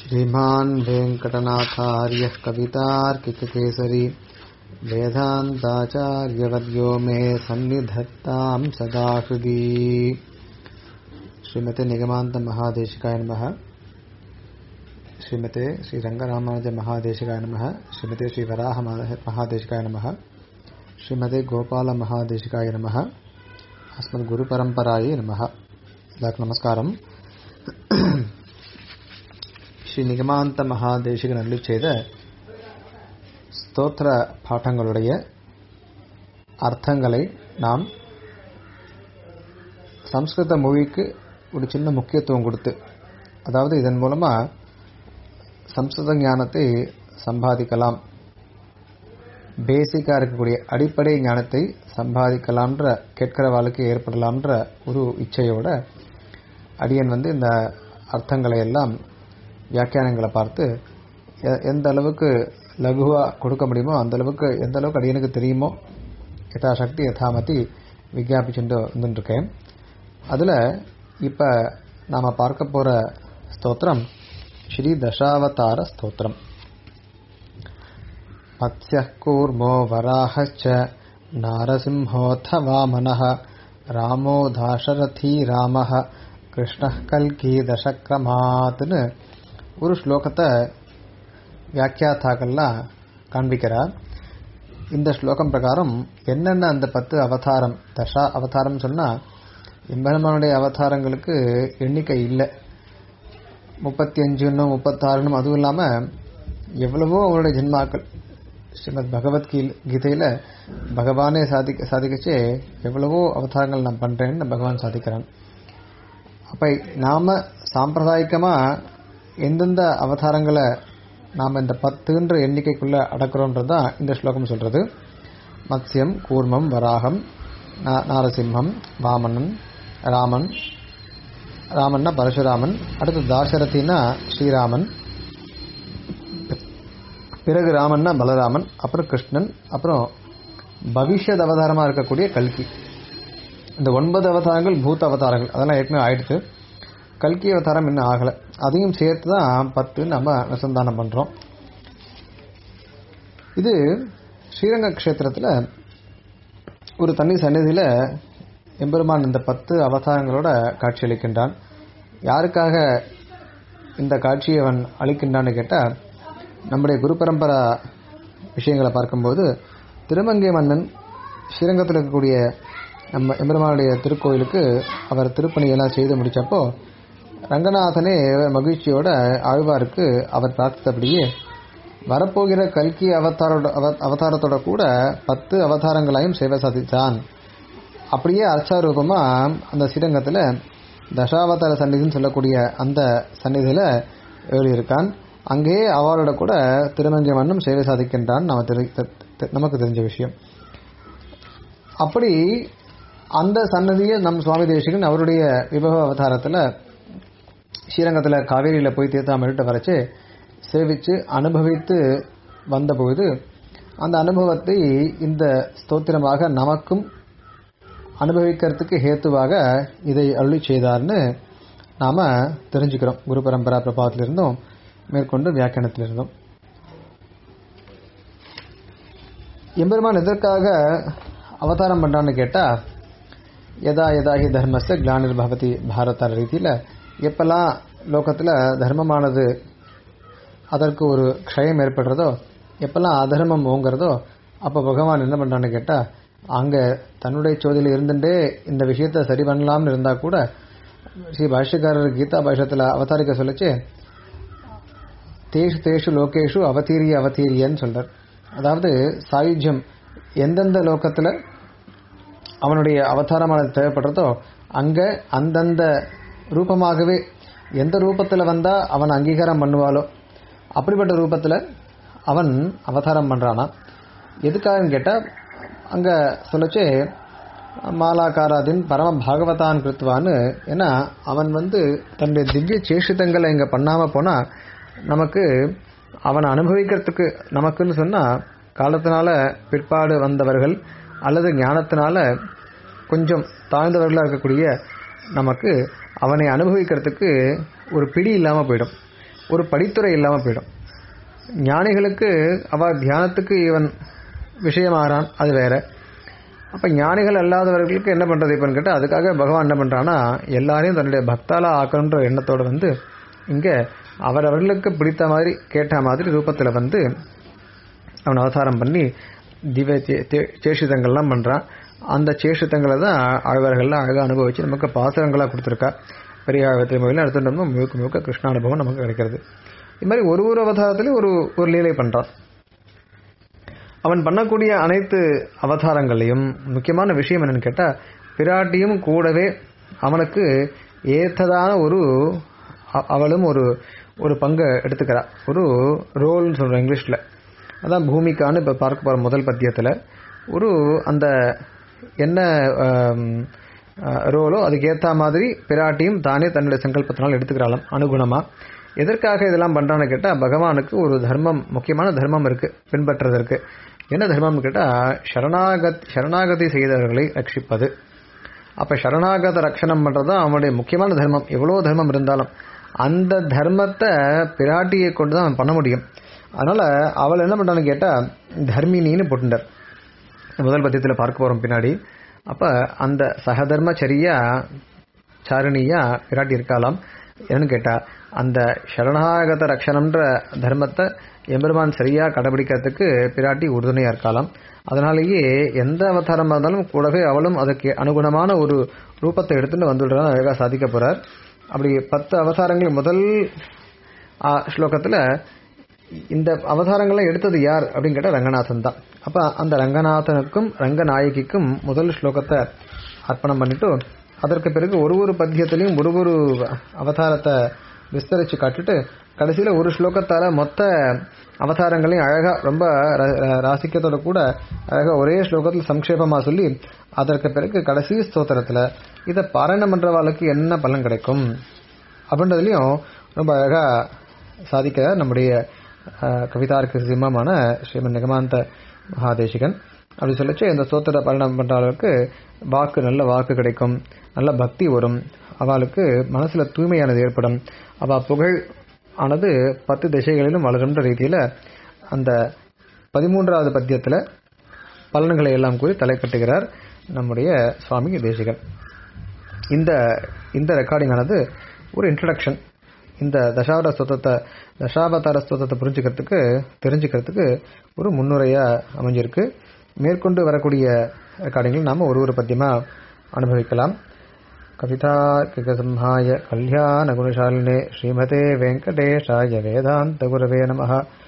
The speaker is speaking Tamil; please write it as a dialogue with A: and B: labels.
A: श्रीमान् वेङ्कटनाथार्यः कवितार्किककेसरी वेदान्ताचार्यवर्यो मे सन्निधत्तां सदा हृदि श्रीमते निगमान्तमहादेशिकाय नमः श्रीमते श्रीरङ्गरामानुजमहादेशिकाय नमः श्रीमते श्रीवराहमहादेशिकाय नमः श्रीमते गोपालमहादेशिकाय नमः अस्मद्गुरुपरम्परायै नमः எல்லாருக்கும் நமஸ்காரம் ஸ்ரீ நிகமாந்த மகாதேசிகன் அருளி செய்த ஸ்தோத்திர பாட்டங்களுடைய அர்த்தங்களை நாம் சம்ஸ்கிருத மொழிக்கு ஒரு சின்ன முக்கியத்துவம் கொடுத்து அதாவது இதன் மூலமா சம்ஸ்கிருத ஞானத்தை சம்பாதிக்கலாம் பேசிக்காக இருக்கக்கூடிய அடிப்படை ஞானத்தை சம்பாதிக்கலாம்ன்ற கேட்கிறவாளுக்கு ஏற்படலாம்ன்ற ஒரு இச்சையோட அடியன் வந்து இந்த அர்த்தங்களை எல்லாம் வியாக்கியானங்களை பார்த்து எந்த அளவுக்கு லகுவாக கொடுக்க முடியுமோ அந்த அளவுக்கு எந்த அளவுக்கு அடியனுக்கு தெரியுமோ யதாசக்தி யதாமதி விஜாபிச்சுட்டு வந்துட்டுருக்கேன் அதில் இப்போ நாம் பார்க்க போகிற ஸ்தோத்திரம் ஸ்ரீ தசாவதார ஸ்தோத்திரம் मत्स्यः कूर्मो वराहश्च नारसिंहोऽथ वामनः रामो दाशरथी ராமः கிருஷ்ணः கல்கி தசக்கிரமாத்னு ஒரு ஸ்லோகத்தை வியாக்கியாத்தாக்கள்லாம் காண்பிக்கிறார் இந்த ஸ்லோகம் பிரகாரம் என்னென்ன அந்த பத்து அவதாரம் தசா அவதாரம் சொன்னால் எம்பெருமானுடைய அவதாரங்களுக்கு எண்ணிக்கை இல்லை முப்பத்தி அஞ்சுன்னும் முப்பத்தாறுன்னும் அதுவும் இல்லாமல் எவ்வளவோ அவருடைய ஜென்மாக்கள் ஸ்ரீமத் பகவத்கீ கீதையில் பகவானே சாதிக்க சாதிக்கச்சே எவ்வளவோ அவதாரங்கள் நான் பண்ணுறேன்னு பகவான் சாதிக்கிறான் அப்போ நாம் சாம்பிரதாயிகமாக எந்தெந்த அவதாரங்களை நாம் இந்த பத்துன்ற எண்ணிக்கைக்குள்ளே அடக்கிறோன்றது தான் இந்த ஸ்லோகம் சொல்கிறது மத்ஸ்யம் கூர்மம் வராகம் நாரசிம்ஹம் வாமனன் ராமன் ராமன்னா பரசுராமன் அடுத்து தாசரதினா ஸ்ரீராமன் பிறகு ராமன்னா பலராமன் அப்புறம் கிருஷ்ணன் அப்புறம் பவிஷ்யத் அவதாரமாக இருக்கக்கூடிய கல்கி இந்த ஒன்பது அவதாரங்கள் பூத்த அவதாரங்கள் அதெல்லாம் ஏற்கனவே ஆயிடுச்சு கல்கி அவதாரம் இன்னும் ஆகலை அதையும் சேர்த்து தான் பத்து நம்ம அனுசந்தானம் பண்ணுறோம் இது ஸ்ரீரங்க க்ஷேத்திரத்தில் ஒரு தனி சந்நிதியில் எம்பெருமான் இந்த பத்து அவதாரங்களோட காட்சியளிக்கின்றான் யாருக்காக இந்த காட்சியை அவன் அளிக்கின்றான்னு கேட்டால் நம்முடைய குரு பரம்பரா விஷயங்களை பார்க்கும்போது திருமங்கை மன்னன் ஸ்ரீரங்கத்தில் இருக்கக்கூடிய நம்ம எம்பெருமானுடைய திருக்கோயிலுக்கு அவர் திருப்பணியெல்லாம் செய்து முடித்தப்போ ரங்கநாதனே மகிழ்ச்சியோட ஆழ்வாருக்கு அவர் பிரார்த்தித்தபடியே வரப்போகிற கல்கி அவதாரோட அவதாரத்தோட கூட பத்து அவதாரங்களையும் சேவை சாதித்தான் அப்படியே அர்ச்சாரூபமாக அந்த ஸ்ரீரங்கத்தில் தசாவதார சந்நிதின்னு சொல்லக்கூடிய அந்த சந்நிதியில் எழுதியிருக்கான் அங்கேயே அவரோட கூட திருமங்கை மன்னும் சேவை சாதிக்கின்றான் நம்ம தெரி நமக்கு தெரிஞ்ச விஷயம் அப்படி அந்த சன்னதியை நம் சுவாமி தேசிகன் அவருடைய விபவ அவதாரத்தில் ஸ்ரீரங்கத்தில் காவேரியில் போய் தீர்த்தாமலிட்டு வரைச்சு சேவித்து அனுபவித்து வந்தபோது அந்த அனுபவத்தை இந்த ஸ்தோத்திரமாக நமக்கும் அனுபவிக்கிறதுக்கு ஹேத்துவாக இதை அருளி செய்தார்னு நாம் தெரிஞ்சுக்கிறோம் குரு பரம்பரா பிரபாவத்திலிருந்தும் மேற்கொண்டு வியாக்கியானத்திலிருந்தும் எம்பெருமான் எதற்காக அவதாரம் பண்ணுறான்னு கேட்டால் எதா எதாகி தர்மஸ்த கிளானிர் பவதி பாரத ரீதியில் எப்பெல்லாம் லோகத்தில் தர்மமானது அதற்கு ஒரு க்ஷயம் ஏற்படுறதோ எப்பெல்லாம் அதர்மம் ஓங்குறதோ அப்போ பகவான் என்ன பண்ணுறான்னு கேட்டால் அங்கே தன்னுடைய சோதியில் இருந்துட்டே இந்த விஷயத்தை சரி பண்ணலாம்னு இருந்தால் கூட ஸ்ரீ பாஷ்யக்காரர் கீதா பாஷ்யத்தில் அவதாரிக்க சொல்லிச்சு தேஷு தேஷு லோகேஷு அவதீரிய அவதீரியன்னு சொல்கிறார் அதாவது சாயுஜ்யம் எந்தெந்த லோகத்தில் அவனுடைய அவதாரமானது தேவைப்படுறதோ அங்கே அந்தந்த ரூபமாகவே எந்த ரூபத்தில் வந்தால் அவன் அங்கீகாரம் பண்ணுவாளோ அப்படிப்பட்ட ரூபத்தில் அவன் அவதாரம் பண்ணுறானா எதுக்காகன்னு கேட்டால் அங்கே சொல்லச்சே மாலாக்காராதின் பரம பாகவதான் கிருத்துவான்னு ஏன்னா அவன் வந்து தன்னுடைய திவ்ய சேஷிதங்களை இங்கே பண்ணாமல் போனால் நமக்கு அவனை அனுபவிக்கிறதுக்கு நமக்குன்னு சொன்னால் காலத்தினால பிற்பாடு வந்தவர்கள் அல்லது ஞானத்தினால கொஞ்சம் தாழ்ந்தவர்களாக இருக்கக்கூடிய நமக்கு அவனை அனுபவிக்கிறதுக்கு ஒரு பிடி இல்லாமல் போயிடும் ஒரு படித்துறை இல்லாமல் போயிடும் ஞானிகளுக்கு அவ தியானத்துக்கு இவன் விஷயமாகறான் அது வேற அப்ப ஞானிகள் அல்லாதவர்களுக்கு என்ன பண்றது இப்பன்னு கேட்டால் அதுக்காக பகவான் என்ன பண்றான்னா எல்லாரையும் தன்னுடைய பக்தாலா ஆக்கணுன்ற எண்ணத்தோட வந்து இங்க அவரவர்களுக்கு பிடித்த மாதிரி கேட்ட மாதிரி ரூபத்துல வந்து அவன் அவதாரம் பண்ணி திவ்ய சே- தே- சேஷிதங்கள்லாம் பண்றான் அந்த சேஷிதங்களை தான் ஆழ்வார்கள்லாம் அழகாக அனுபவிச்சு நமக்கு பாசுரங்களாக கொடுத்துருக்கா பெரிய திருமொழியில் எடுத்துட்டோம்னா முழுக்க முழுக்க கிருஷ்ணானுபவம் நமக்கு கிடைக்கிறது இது மாதிரி ஒரு ஒரு அவதாரத்திலையும் ஒரு ஒரு லீலை பண்றான் அவன் பண்ணக்கூடிய அனைத்து அவதாரங்களையும் முக்கியமான விஷயம் என்னன்னு கேட்டா பிராட்டியும் கூடவே அவனுக்கு ஏற்றதான ஒரு அ- அவளும் ஒரு ஒரு பங்கை எடுத்துக்கிறா ஒரு ரோல்னு சொல்றோம் இங்கிலீஷ்ல அதான் பூமிக்கான்னு இப்ப பார்க்க போற முதல் பத்தியத்துல ஒரு அந்த என்ன ஆம், அஹ், ரோலோ அதுக்கு ஏத்த மாதிரி பிராட்டியும் தானே தன்னுடைய சங்கல்பத்தினால் எடுத்துக்கிறாளாம் அனுகுணமா எதற்காக இதெல்லாம் பண்றான்னு கேட்டா பகவானுக்கு ஒரு தர்மம் முக்கியமான தர்மம் இருக்கு பின்பற்றுறதற்கு என்ன தர்மம்னு கேட்டா சரணாகத் சரணாகதி செய்தவர்களை ரட்சிப்பது அப்ப சரணாகத ரட்சணம் பண்றது தான் அவனுடைய முக்கியமான தர்மம் எவ்வளவு தர்மம் இருந்தாலும் அந்த தர்மத்தை பிராட்டியை கொண்டு தான் அவன் பண்ண முடியும் அதனால அவள் என்ன பண்றான்னு கேட்டா தர்மினின்னு போட்டுட்டார் முதல் பத்தியத்தில் பார்க்க போறோம் பின்னாடி அப்ப அந்த சகதர்மச்சரியா சாரணியா பிராட்டி இருக்கலாம் என்னன்னு கேட்டா அந்த சரணாகத ரக்ஷணம்ன்ற தர்மத்தை எம்பெருமான் சரியா கடைபிடிக்கிறதுக்கு பிராட்டி உறுதுணையா இருக்கலாம் அதனாலேயே எந்த அவதாரமா இருந்தாலும் கூடவே அவளும் அதுக்கு அனுகுணமான ஒரு ரூபத்தை எடுத்துட்டு வந்துடுறான்னு அழகா சாதிக்க போறார் அப்படி பத்து அவதாரங்கள் முதல் ஆ, ஸ்லோகத்துல இந்த அவதாரங்களை எடுத்தது யார் அப்படின்னு கேட்டா ரங்கநாதன் தான் அப்ப அந்த ரங்கநாதனுக்கும் ரங்கநாயகிக்கும் முதல் ஸ்லோகத்தை அர்ப்பணம் பண்ணிட்டு அதற்கு பிறகு ஒரு ஒரு பத்தியத்திலையும் ஒரு ஒரு அவதாரத்தை விஸ்தரிச்சு காட்டிட்டு கடைசியில ஒரு ஸ்லோகத்தால மொத்த அவதாரங்களையும் அழகா ரொம்ப ர- ர- ராசிக்கத்தோட கூட அழகா ஒரே ஸ்லோகத்தில் சம்க்ஷேபமா சொல்லி அதற்கு பிறகு கடைசி ஸ்தோத்திரத்துல இதை பாராயணம் பண்றவாளுக்கு என்ன பலன் கிடைக்கும் அப்படின்றதுலயும் ரொம்ப அழகா சாதிக்க நம்முடைய அஹ், கவிதார்க்கு சிம்மமான ஸ்ரீமன் நிகமாந்த மகாதேசிகன் அப்படி சொல்லிச்சு இந்த ஸ்தோத்திர பலனம் பண்ற அளவுக்கு வாக்கு நல்ல வாக்கு கிடைக்கும் நல்ல பக்தி வரும் அவளுக்கு மனசுல தூய்மையானது ஏற்படும் அவ புகழ் ஆனது பத்து திசைகளிலும் வளரும்ன்ற ரீதியில அந்த பதிமூன்றாவது பத்தியத்துல பலன்களை எல்லாம் கூறி தலை கட்டுகிறார் நம்முடைய சுவாமி தேசிகன் இந்த இந்த ரெக்கார்டிங் ஆனது ஒரு இன்ட்ரடக்ஷன் இந்த தசாவதார ஸ்தோத்திரத்தை தசாவதார ஸ்தோத்திரத்தை புரிஞ்சுக்கிறதுக்கு தெரிஞ்சுக்கிறதுக்கு ஒரு முன்னுரையா அமைஞ்சிருக்கு மேற்கொண்டு வரக்கூடிய ரெக்கார்டிங்கில் நாம ஒரு ஒரு பத்தியமா அனுபவிக்கலாம் கவிதா கிகசம்ஹாய கல்யாண குணசாலினே ஸ்ரீமதே வெங்கடேஷாய வேதாந்த குரவே நமஹ